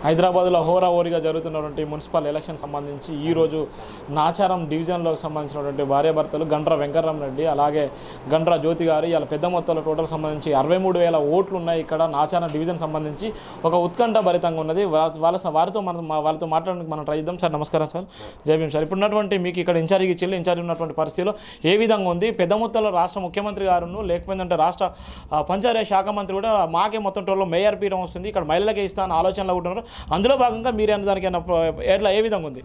హైదరాబాద్లో హోరాహోరీగా జరుగుతున్నటువంటి మున్సిపల్ ఎలక్షన్ సంబంధించి ఈరోజు నాచారం డివిజన్లోకి సంబంధించినటువంటి భార్యాభర్తలు గండ్ర వెంకటరామరెడ్డి అలాగే గండ్ర జ్యోతి గారు ఇలా పెద్ద మొత్తంలో టోటల్ సంబంధించి అరవై మూడు వేల ఓట్లు ఉన్నాయి ఇక్కడ నాచారం డివిజన్ సంబంధించి ఒక ఉత్కంఠ భరితంగా ఉన్నది వా- వాళ్ళ వారితో మనం మా- వాళ్ళతో మాట్లాడడానికి మనం ట్రై చేద్దాం సార్ నమస్కారం సార్ జై భీమ్ సార్ ఇప్పుడు ఉన్నటువంటి మీకు ఇక్కడ ఇన్ఛార్జికి చెల్లి ఇన్ఛార్జ్ ఉన్నటువంటి పరిస్థితిలో ఏ విధంగా ఉంది పెద్ద మొత్తంలో రాష్ట్ర ముఖ్యమంత్రి గారును లేకపోయిందంటే రాష్ట్ర ఆ, పంచాయతీ శాఖ మంత్రి కూడా మాకే మొత్తం టోల్లో మేయర్ పీఠం వస్తుంది ఇక్కడ మహిళలకే ఇస్తా అన్న ఆలోచనలో ఉంటున్నారు అందులో భాగంగా మీరు అన్న దానికి ఏమన్నా ప్ర- ఎట్లా ఏ విధంగా ఉంది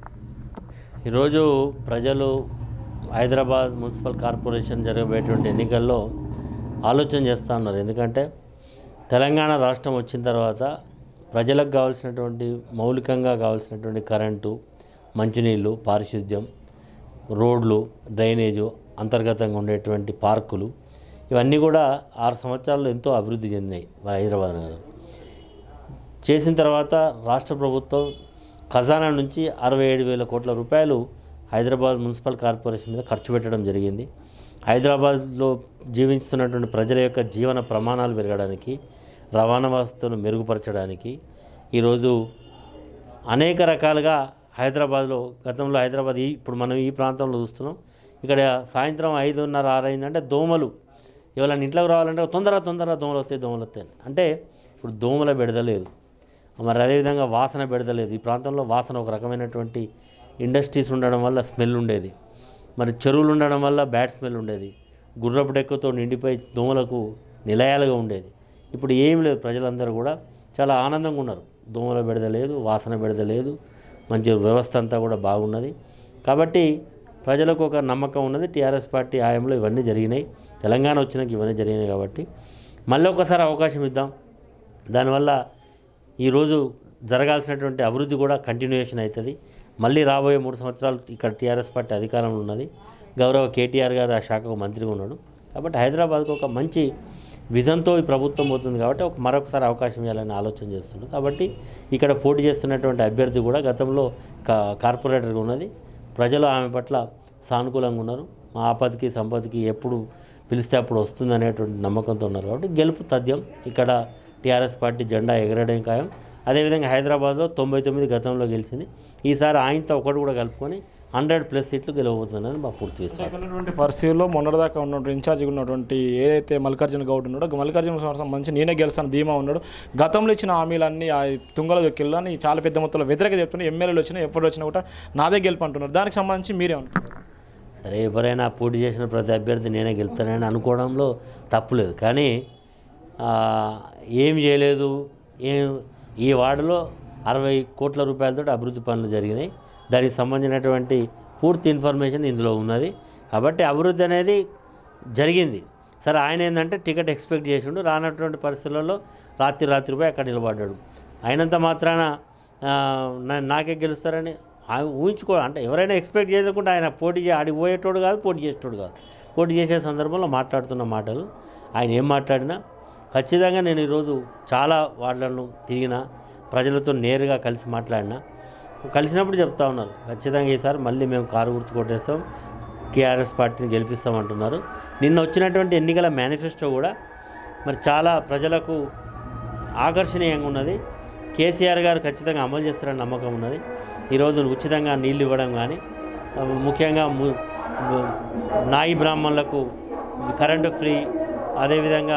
ఈరోజు ప్రజలు హైదరాబాద్ మున్సిపల్ కార్పొరేషన్ జరగబోయేటువంటి ఎన్నికల్లో ఆలోచన చేస్తూ ఉన్నారు ఎందుకంటే తెలంగాణ రాష్ట్రం వచ్చిన తర్వాత ప్రజలకు కావాల్సినటువంటి మౌలికంగా కావాల్సినటువంటి కరెంటు మంచినీళ్ళు పారిశుద్ధ్యం రోడ్లు డ్రైనేజు అంతర్గతంగా ఉండేటువంటి పార్కులు ఇవన్నీ కూడా ఆరు సంవత్సరాల్లో ఎంతో అభివృద్ధి చెందినాయి మన హైదరాబాద్ నగరం చేసిన తర్వాత రాష్ట్ర ప్రభుత్వం ఖజానా నుంచి అరవై ఏడు వేల కోట్ల రూపాయలు హైదరాబాద్ మున్సిపల్ కార్పొరేషన్ మీద ఖర్చు పెట్టడం జరిగింది హైదరాబాద్లో జీవిస్తున్నటువంటి ప్రజల యొక్క జీవన ప్రమాణాలు పెరగడానికి రవాణా వ్యవస్థను మెరుగుపరచడానికి ఈరోజు అనేక రకాలుగా హైదరాబాద్లో గతంలో హైదరాబాద్ ఈ ఇప్పుడు మనం ఈ ప్రాంతంలో చూస్తున్నాం ఇక్కడ సాయంత్రం ఐదున్నర ఆరు అయిందంటే దోమలు ఎవరైనా ఇంట్లోకి రావాలంటే తొందర తొందరగా దోమలు వస్తాయి దోమలు వస్తాయి అని. అంటే ఇప్పుడు దోమల బెడద లేదు మరి అదేవిధంగా వాసన బెడద లేదు ఈ ప్రాంతంలో వాసన ఒక రకమైనటువంటి ఇండస్ట్రీస్ ఉండడం వల్ల స్మెల్ ఉండేది మరి చెరువులు ఉండడం వల్ల బ్యాడ్ స్మెల్ ఉండేది గుర్రపు డెక్కతో నిండిపోయి దోమలకు నిలయాలుగా ఉండేది ఇప్పుడు ఏం లేదు ప్రజలందరూ కూడా చాలా ఆనందంగా ఉన్నారు దోమల బెడద లేదు వాసన బెడద లేదు మంచి వ్యవస్థ అంతా కూడా బాగున్నది కాబట్టి ప్రజలకు ఒక నమ్మకం ఉన్నది టీఆర్ఎస్ పార్టీ హయాంలో ఇవన్నీ జరిగినాయి తెలంగాణ వచ్చినాక ఇవన్నీ జరిగినాయి కాబట్టి మళ్ళీ ఒకసారి అవకాశం ఇద్దాం దానివల్ల ఈరోజు జరగాల్సినటువంటి అభివృద్ధి కూడా కంటిన్యూయేషన్ అవుతుంది మళ్ళీ రాబోయే మూడు సంవత్సరాలు ఇక్కడ టీఆర్ఎస్ పార్టీ అధికారంలో ఉన్నది గౌరవ కేటీఆర్ గారు ఆ శాఖకు మంత్రిగా ఉన్నాడు కాబట్టి హైదరాబాద్కు ఒక మంచి విజన్తో ఈ ప్రభుత్వం పోతుంది కాబట్టి ఒక మరొకసారి అవకాశం ఇవ్వాలని ఆలోచన చేస్తున్నాడు కాబట్టి ఇక్కడ పోటీ చేస్తున్నటువంటి అభ్యర్థి కూడా గతంలో కా కార్పొరేటర్గా ఉన్నది ప్రజలు ఆమె పట్ల సానుకూలంగా ఉన్నారు మా ఆపదకి సంపదకి ఎప్పుడు పిలిస్తే అప్పుడు వస్తుంది అనేటువంటి నమ్మకంతో ఉన్నారు కాబట్టి గెలుపు తథ్యం ఇక్కడ టీఆర్ఎస్ పార్టీ జెండా ఎగరడం ఖాయం అదేవిధంగా హైదరాబాద్లో తొంభై తొమ్మిది గతంలో గెలిచింది ఈసారి ఆయనతో ఒకటి కూడా కలుపుకొని హండ్రెడ్ ప్లస్ సీట్లు గెలవబోతుందని మా పూర్తి విశ్వాసం ఇక్కడ ఉన్నటువంటి పరిస్థితుల్లో మొన్నటిదాకా ఉన్నటువంటి ఇన్ఛార్జిగా ఉన్నటువంటి ఏదైతే మల్లికార్జున గౌడ్ ఉన్నాడో మల్లికార్జున గౌడ్ సంబంధించి నేనే గెలుస్తాను ధీమా ఉన్నాడు గతంలో ఇచ్చిన హామీలన్నీ ఆ తుంగలో దొక్కిల్లని చాలా పెద్ద మొత్తంలో వ్యతిరేక చెప్తున్నారు ఎమ్మెల్యేలు వచ్చినా ఎప్పుడు వచ్చినా కూడా నాదే గెలుపు అంటున్నారు దానికి సంబంధించి మీరేమంటారు సరే ఎవరైనా పోటీ చేసిన ప్రతి అభ్యర్థి నేనే గెలుస్తానని అనుకోవడంలో తప్పులేదు కానీ ఆ, ఏం చేయలేదు ఏం ఈ వార్డులో అరవై కోట్ల రూపాయలతో అభివృద్ధి పనులు జరిగినాయి దానికి సంబంధించినటువంటి పూర్తి ఇన్ఫర్మేషన్ ఇందులో ఉన్నది కాబట్టి అభివృద్ధి అనేది జరిగింది సరే ఆయన ఏంటంటే టికెట్ ఎక్స్పెక్ట్ చేసిండు రానటువంటి పరిస్థితులలో రాత్రి రాత్రి పోయి అక్కడ నిలబడ్డాడు అయినంత మాత్రాన ఆ, నా- నాకే గెలుస్తారని ఆయన ఊహించుకో అంటే ఎవరైనా ఎక్స్పెక్ట్ చేయకుండా ఆయన పోటీ చే ఆడికి పోయేటోడు కాదు పోటీ చేసేటోడు కాదు పోటీ చేసే సందర్భంలో మాట్లాడుతున్న మాటలు ఆయన ఏం మాట్లాడినా ఖచ్చితంగా నేను ఈరోజు చాలా వార్డులను తిరిగిన ప్రజలతో నేరుగా కలిసి మాట్లాడినా కలిసినప్పుడు చెప్తా ఉన్నారు ఖచ్చితంగా ఈసారి మళ్ళీ మేము కారు గుర్తు కొట్టేస్తాం టీఆర్ఎస్ పార్టీని గెలిపిస్తామంటున్నారు నిన్న వచ్చినటువంటి ఎన్నికల మేనిఫెస్టో కూడా మరి చాలా ప్రజలకు ఆకర్షణీయంగా ఉన్నది కేసీఆర్ గారు ఖచ్చితంగా అమలు చేస్తారని నమ్మకం ఉన్నది ఈరోజు ఉచితంగా నీళ్ళు ఇవ్వడం కానీ ఆ, ముఖ్యంగా ము- ము- నాయి బ్రాహ్మణులకు కరెంటు ఫ్రీ అదేవిధంగా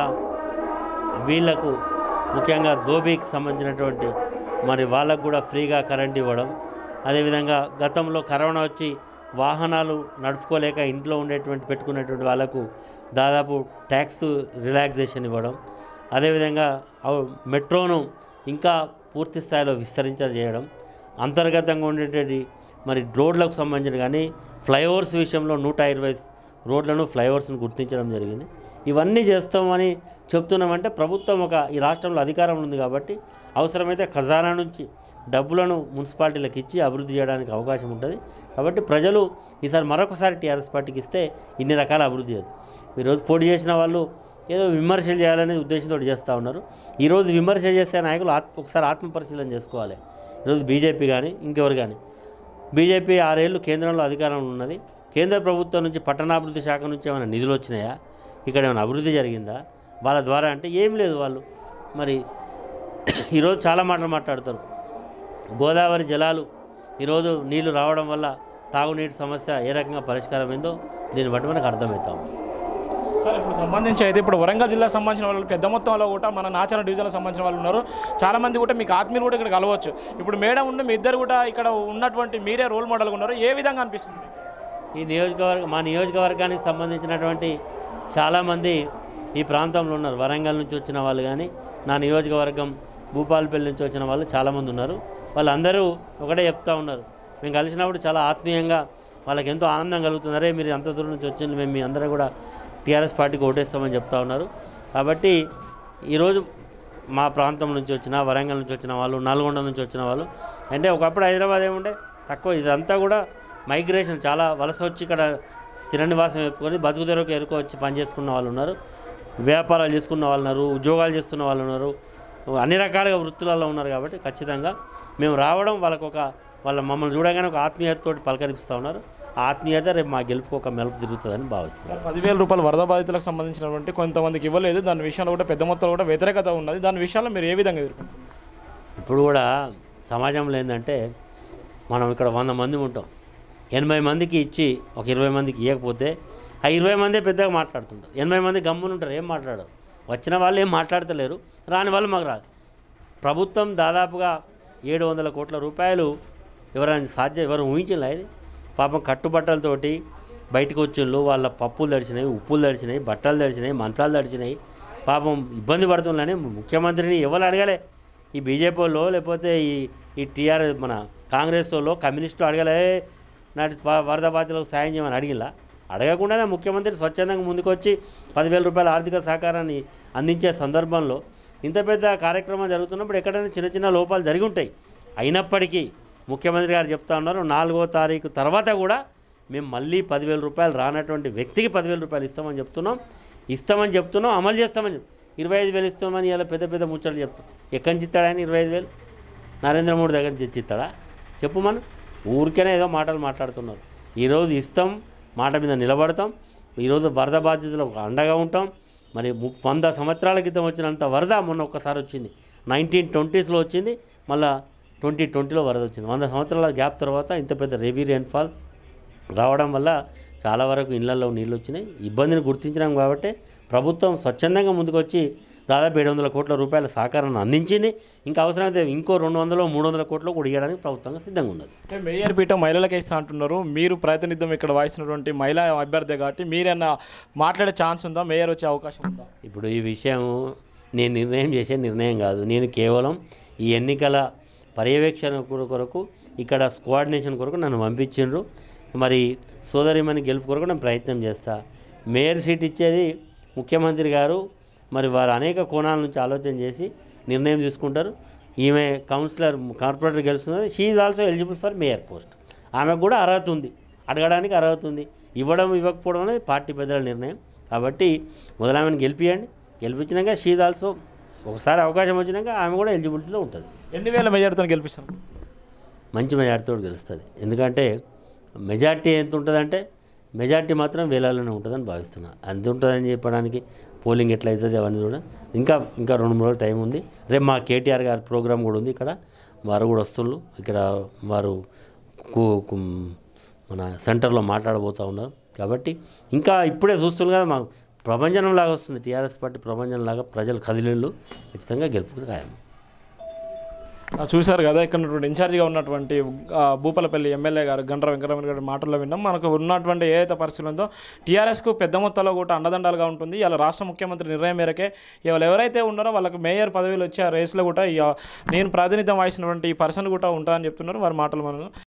వీళ్లకు ముఖ్యంగా దోబీకి సంబంధించినటువంటి మరి వాళ్ళకు కూడా ఫ్రీగా కరెంట్ ఇవ్వడం అదేవిధంగా గతంలో కరోనా వచ్చి వాహనాలు నడుపుకోలేక ఇంట్లో ఉండేటువంటి పెట్టుకునేటువంటి వాళ్ళకు దాదాపు ట్యాక్స్ రిలాక్సేషన్ ఇవ్వడం అదేవిధంగా అవ్- మెట్రోను ఇంకా పూర్తి స్థాయిలో విస్తరించజేయడం అంతర్గతంగా ఉండేటువంటి మరి రోడ్లకు సంబంధించిన కానీ ఫ్లైఓవర్స్ విషయంలో నూట ఇరవై రోడ్లను ఫ్లైఓవర్స్ను గుర్తించడం జరిగింది ఇవన్నీ చేస్తామని చెప్తున్నామంటే ప్రభుత్వం ఒక ఈ రాష్ట్రంలో అధికారం ఉంది కాబట్టి అవసరమైతే ఖజానా నుంచి డబ్బులను మున్సిపాలిటీలకు ఇచ్చి అభివృద్ధి చేయడానికి అవకాశం ఉంటుంది కాబట్టి ప్రజలు ఈసారి మరొకసారి టీఆర్ఎస్ పార్టీకి ఇస్తే ఇన్ని రకాల అభివృద్ధి చేయదు ఈరోజు పోటీ చేసిన వాళ్ళు ఏదో విమర్శలు చేయాలనే ఉద్దేశంతో చేస్తూ ఉన్నారు ఈరోజు విమర్శ చేసే నాయకులు ఆత్మ ఒకసారి ఆత్మపరిశీలన చేసుకోవాలి ఈరోజు బీజేపీ కానీ ఇంకెవరు కానీ బీజేపీ ఆరేళ్ళు కేంద్రంలో అధికారంలో ఉన్నది కేంద్ర ప్రభుత్వం నుంచి పట్టణాభివృద్ధి శాఖ నుంచి ఏమైనా నిధులు వచ్చినాయా ఇక్కడ ఏమైనా అభివృద్ధి జరిగిందా వాళ్ళ ద్వారా అంటే ఏం లేదు వాళ్ళు మరి ఈరోజు చాలా మాటలు మాట్లాడతారు గోదావరి జలాలు ఈరోజు నీళ్లు రావడం వల్ల తాగునీటి సమస్య ఏ రకంగా పరిష్కారమైందో దీన్ని బట్టి మనకు అర్థమవుతా ఉంది సార్ ఇప్పుడు సంబంధించి అయితే ఇప్పుడు వరంగల్ జిల్లాకు సంబంధించిన వాళ్ళు పెద్ద మొత్తంలో కూడా మన నాచారం డివిజన్కి సంబంధించిన వాళ్ళు ఉన్నారు చాలా మంది కూడా మీకు ఆత్మీయులు కూడా ఇక్కడ కలవచ్చు ఇప్పుడు మేడం ఉండి మీ ఇద్దరు కూడా ఇక్కడ ఉన్నటువంటి మీరే రోల్ మోడల్గా ఉన్నారు ఏ విధంగా అనిపిస్తుంది ఈ నియోజకవర్గం మా నియోజకవర్గానికి సంబంధించినటువంటి చాలామంది ఈ ప్రాంతంలో ఉన్నారు వరంగల్ నుంచి వచ్చిన వాళ్ళు కానీ నా నియోజకవర్గం భూపాలపల్లి నుంచి వచ్చిన వాళ్ళు చాలామంది ఉన్నారు వాళ్ళందరూ ఒకటే చెప్తా ఉన్నారు మేము కలిసినప్పుడు చాలా ఆత్మీయంగా వాళ్ళకి ఎంతో ఆనందం కలుగుతుంది అరే మీరు అంత దూరం నుంచి వచ్చింది మేము మీ అందరూ కూడా టీఆర్ఎస్ పార్టీకి ఓటేస్తామని చెప్తా ఉన్నారు కాబట్టి ఈరోజు మా ప్రాంతం నుంచి వచ్చిన వరంగల్ నుంచి వచ్చిన వాళ్ళు నల్గొండ నుంచి వచ్చిన వాళ్ళు అంటే ఒకప్పుడు హైదరాబాద్ ఏముండే తక్కువ ఇదంతా కూడా మైగ్రేషన్ చాలా వలస వచ్చి ఇక్కడ స్థిర నివాసం చెప్పుకొని బతుకు తెరకు ఎరుకు వచ్చి పని చేసుకున్న వాళ్ళు ఉన్నారు వ్యాపారాలు చేసుకున్న వాళ్ళు ఉన్నారు ఉద్యోగాలు చేస్తున్న వాళ్ళు ఉన్నారు అన్ని రకాలుగా వృత్తులలో ఉన్నారు కాబట్టి ఖచ్చితంగా మేము రావడం వాళ్ళకు ఒక వాళ్ళ మమ్మల్ని చూడగానే ఒక ఆత్మీయతతోటి పలకరిస్తూ ఉన్నారు ఆ ఆత్మీయత రేపు మా గెలుపు ఒక మెలుపు తిరుగుతుందని భావిస్తున్నాను పదివేల రూపాయలు వరద బాధితులకు సంబంధించినటువంటి కొంతమందికి ఇవ్వలేదు దాని విషయంలో కూడా పెద్ద మొత్తంలో కూడా వ్యతిరేకత ఉన్నది దాని విషయంలో మీరు ఏ విధంగా ఎదుర్కొంటారు ఇప్పుడు కూడా సమాజంలో ఏంటంటే మనం ఇక్కడ వంద మంది ఉంటాం ఎనభై మందికి ఇచ్చి ఒక ఇరవై మందికి ఇవ్వకపోతే ఆ ఇరవై మందే పెద్దగా మాట్లాడుతుంటారు ఎనభై మంది గమ్మున ఉంటారు ఏం మాట్లాడరు వచ్చిన వాళ్ళు ఏం మాట్లాడతలేరు రాని వాళ్ళు మాకు రాదు ప్రభుత్వం దాదాపుగా ఏడు వందల కోట్ల రూపాయలు ఎవరైనా సాధ్యం ఎవరు ఊహించలే ఇది పాపం కట్టుబట్టలతోటి బయటకు వచ్చిండ్రు వాళ్ళ పప్పులు తడిచినాయి ఉప్పులు తడిచినాయి బట్టలు తడిచినాయి మంచాలు తడిచినాయి పాపం ఇబ్బంది పడుతుందని ముఖ్యమంత్రిని ఎవరు అడగలే ఈ బీజేపీ వాళ్ళు లేకపోతే ఈ ఈ టీఆర్ మన కాంగ్రెస్ వాళ్ళు కమ్యూనిస్టులు అడగలే నాటి వ- వరద బాధితులకు సాయం చేయమని అడిగిలా అడగకుండానే ముఖ్యమంత్రి స్వచ్ఛందంగా ముందుకొచ్చి పదివేల రూపాయల ఆర్థిక సహకారాన్ని అందించే సందర్భంలో ఇంత పెద్ద కార్యక్రమం జరుగుతున్నప్పుడు ఎక్కడైనా చిన్న చిన్న లోపాలు జరిగి ఉంటాయి అయినప్పటికీ ముఖ్యమంత్రి గారు చెప్తా ఉన్నారు నాలుగో తారీఖు తర్వాత కూడా మేము మళ్ళీ పదివేల రూపాయలు రానటువంటి వ్యక్తికి పదివేల రూపాయలు ఇస్తామని చెప్తున్నాం ఇస్తామని చెప్తున్నాం అమలు చేస్తామని చెప్ ఇరవై ఐదు వేలు ఇస్తామని ఇలా పెద్ద పెద్ద ముచ్చట్లు చెప్తాం ఎక్కడి నుంచి ఇస్తాడు ఆయన ఇరవై ఐదు వేలు నరేంద్ర మోడీ దగ్గర నుంచి తెచ్చి ఇస్తాడా చెప్పు మనం ఊరికేనే ఏదో మాటలు మాట్లాడుతున్నారు ఈరోజు ఇస్తాం మాట మీద నిలబడతాం ఈరోజు వరద బాధితులకు అండగా ఉంటాం మరి ము- వంద సంవత్సరాల క్రితం వచ్చినంత వరద మొన్న ఒక్కసారి వచ్చింది నైన్టీన్ ట్వంటీస్లో వచ్చింది మళ్ళా ట్వంటీ ట్వంటీలో వరద వచ్చింది వంద సంవత్సరాల గ్యాప్ తర్వాత ఇంత పెద్ద హెవీ రెయిన్ఫాల్ రావడం వల్ల చాలా వరకు ఇళ్లలో నీళ్ళు వచ్చినాయి ఇబ్బందిని గుర్తించినాం కాబట్టి ప్రభుత్వం స్వచ్ఛందంగా ముందుకొచ్చి దాదాపు ఏడు వందల కోట్ల రూపాయల సహకారాన్ని అందించింది ఇంకా అవసరమైతే ఇంకో రెండు వందలు మూడు వందల కోట్లు కూడా ఇవ్వడానికి ప్రభుత్వంగా సిద్ధంగా ఉన్నది అంటే మేయర్ పీఠం మహిళలకే ఇస్తా అంటున్నారు మీరు ప్రాతినిధ్యం ఇక్కడ వహిస్తున్నటువంటి మహిళా అభ్యర్థి కాబట్టి మీరేనా మాట్లాడే ఛాన్స్ ఉందా మేయర్ వచ్చే అవకాశం ఉందా ఇప్పుడు ఈ విషయం నేను నిర్ణయం చేసే నిర్ణయం కాదు నేను కేవలం ఈ ఎన్నికల పర్యవేక్షణ కొర- కొరకు ఇక్కడ కోఆర్డినేషన్ కొరకు నన్ను పంపించిండ్రు మరి సోదరిమని గెలుపు కొరకు నేను ప్రయత్నం చేస్తా మేయర్ సీట్ ఇచ్చేది ముఖ్యమంత్రి గారు మరి వారు అనేక కోణాల నుంచి ఆలోచన చేసి నిర్ణయం తీసుకుంటారు ఈమె కౌన్సిలర్ కార్పొరేటర్ గెలుస్తున్నది she is also eligible for mayor post ఆమెకు కూడా అర్హత ఉంది అడగడానికి అర్హత ఉంది ఇవ్వడం ఇవ్వకపోవడం అనేది పార్టీ పెద్దల నిర్ణయం కాబట్టి మొదలు ఆమెను గెలిపియండి గెలిపించినాక షీజ్ ఆల్సో ఒకసారి అవకాశం వచ్చినాక ఆమె కూడా ఎలిజిబిలిటీలో ఉంటుంది ఎన్ని వేల మెజార్టీతో గెలిపిస్తారు మంచి మెజార్టీతో గెలుస్తుంది ఎందుకంటే మెజార్టీ ఎంత ఉంటుందంటే మెజార్టీ మాత్రం వేలాలోనే ఉంటుందని భావిస్తున్నా అంత ఉంటుందని చెప్పడానికి పోలింగ్ ఎట్లా అవుతుంది అవన్నీ కూడా ఇంకా ఇంకా రెండు మూడు రోజులు టైం ఉంది రేపు మా కేటీఆర్ గారి ప్రోగ్రామ్ కూడా ఉంది ఇక్కడ వారు కూడా వస్తున్నారు ఇక్కడ వారు కు- కు- మన సెంటర్లో మాట్లాడబోతూ ఉన్నారు కాబట్టి ఇంకా ఇప్పుడే చూస్తున్నారు కదా మాకు ప్రభంజనం లాగా వస్తుంది టీఆర్ఎస్ పార్టీ ప్రభంజనం లాగా ప్రజలు కదిలిళ్ళు ఖచ్చితంగా గెలుపు ఖాయం ఆ, చూశారు కదా ఇక్కడ ఉన్నటువంటి ఇన్ఛార్జిగా ఉన్నటువంటి ఆ, భూపాలపల్లి ఎమ్మెల్యే గారు గండ్ర వెంకటరమణ గారి మాటల్లో విన్నాం మనకు ఉన్నటువంటి ఏదైతే పరిస్థితులు ఉందో టీఆర్ఎస్కు పెద్ద మొత్తంలో కూడా అండదండాలుగా ఉంటుంది ఇలా రాష్ట్ర ముఖ్యమంత్రి నిర్ణయం మేరకే ఇవాళ ఎవరైతే ఉన్నారో వాళ్ళకి మేయర్ పదవిలు వచ్చి ఆ రేస్లో కూడా ఇక నేను ప్రాతినిధ్యం వహించినటువంటి ఈ పర్సన్ కూడా ఉంటుందని చెప్తున్నారు వారి మాటలు మనం